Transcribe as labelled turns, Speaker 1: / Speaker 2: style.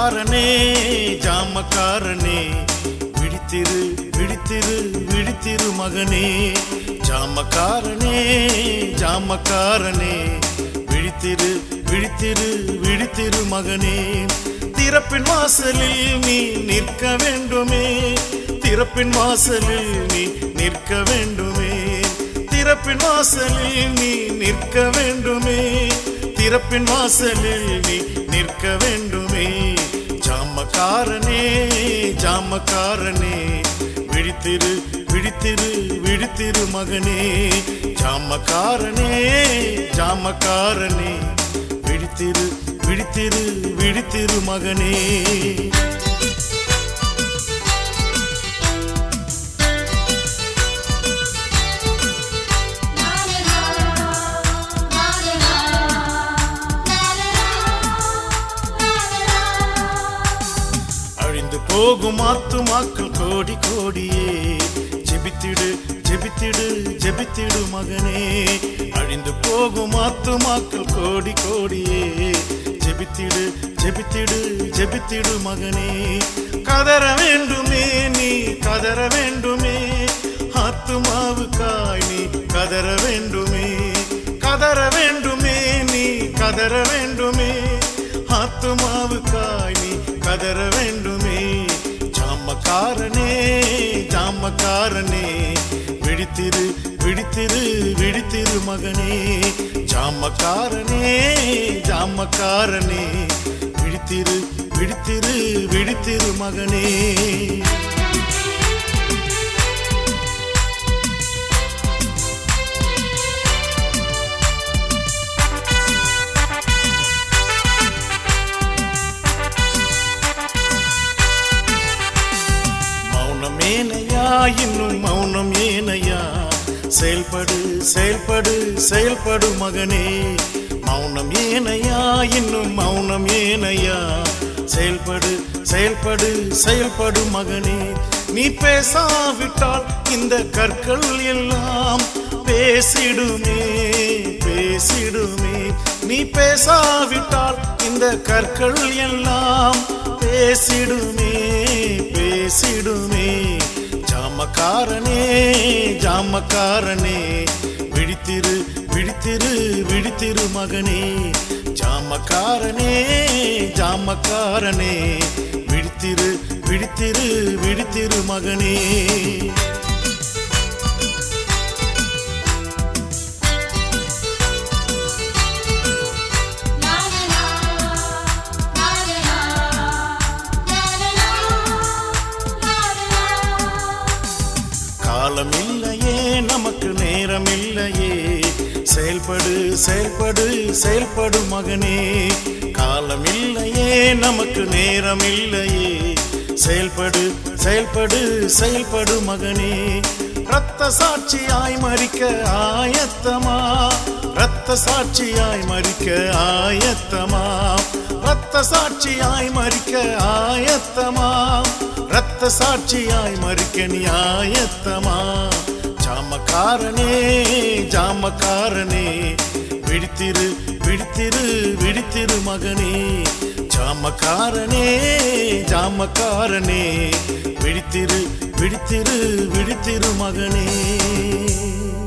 Speaker 1: ஜாமக்காரனே ஜாமக்காரனே விழித்திரு விழித்திரு விழித்திரு மகனே ஜாமக்காரனே ஜாமக்காரனே விழித்திரு விழித்திரு விழித்திரு மகனே திறப்பின் வாசலில் நீ நிற்க வேண்டுமே திறப்பின் வாசலில் நீ நிற்க வேண்டுமே திறப்பின் வாசலில் நீ நிற்க வேண்டுமே திறப்பின் வாசலில் நீ நிற்க வேண்டுமே ஜாமக்காரனே ஜாமக்காரனே விழித்திரு விழித்திரு விழித்திரு மகனே ஜாமக்காரனே ஜாமக்காரனே விழித்திரு விழித்திரு விழித்திரு மகனே அழிந்து போகும் ஆத்துமாக்கள் கோடி கோடியே ஜெபித்திடு ஜெபித்திடு ஜெபித்திடு மகனே அழிந்து போகும் ஆத்துமாக்கள் கோடி கோடியே ஜெபித்திடு ஜெபித்திடு ஜெபித்திடு மகனே கதற வேண்டுமே நீ கதற வேண்டுமே ஆத்துமாவுக்காய் நீ கதற வேண்டுமே கதற வேண்டுமே நீ கதற வேண்டுமே ஆத்துமாவுக்காய் நீ கதற வேண்டுமே ஜாமக்காரனே ஜாமக்காரனே விழித்திரு விழித்திரு விழித்திரு மகனே ஜாமக்காரனே ஜாமக்காரனே விழித்திரு விழித்திரு விழித்திரு மகனே மௌனம் ஏனையா இன்னும் மௌனம் ஏனையா செயல்படு செயல்படு செயல்படு மகனே மௌனம் ஏனையா இன்னும் மௌனம் ஏனையா செயல்படு செயல்படு செயல்படு மகனே நீ பேசாவிட்டால் இந்த கற்கள் எல்லாம் பேசிடுமே பேசிடுமே நீ பேசாவிட்டால் இந்த கற்கள் எல்லாம் பேசிடுமே பேசிடுமே ஜாமக்காரனே ஜாமக்காரனே விழித்திரு விழித்திரு விழித்திரு மகனே ஜாமக்காரனே ஜாமக்காரனே விழித்திரு விழித்திரு விழித்திரு மகனே காலம் இல்லையே நமக்கு நேரம் இல்லையே செயல்படு செயல்படு செயல்படு மகனே காலம் இல்லையே நமக்கு நேரம் இல்லையே செயல்படு செயல்படு செயல்படு மகனே ரத்த சாட்சியாய் மறிக்க ஆயத்தமா ரத்த சாட்சியாய் மறிக்க ஆயத்தமா ரத்த சாட்சியாய் மறிக்க ஆயத்தமா ரத்த சாட்சியாய் மறிக்க நீ ஆயத்தமா ஜாமக்காரனே ஜாமக்காரனே விழித்திரு விழித்திரு விழித்திரு மகனே ஜாமக்காரனே ஜாமக்காரனே விழித்திரு விழித்திரு விழித்திரு மகனே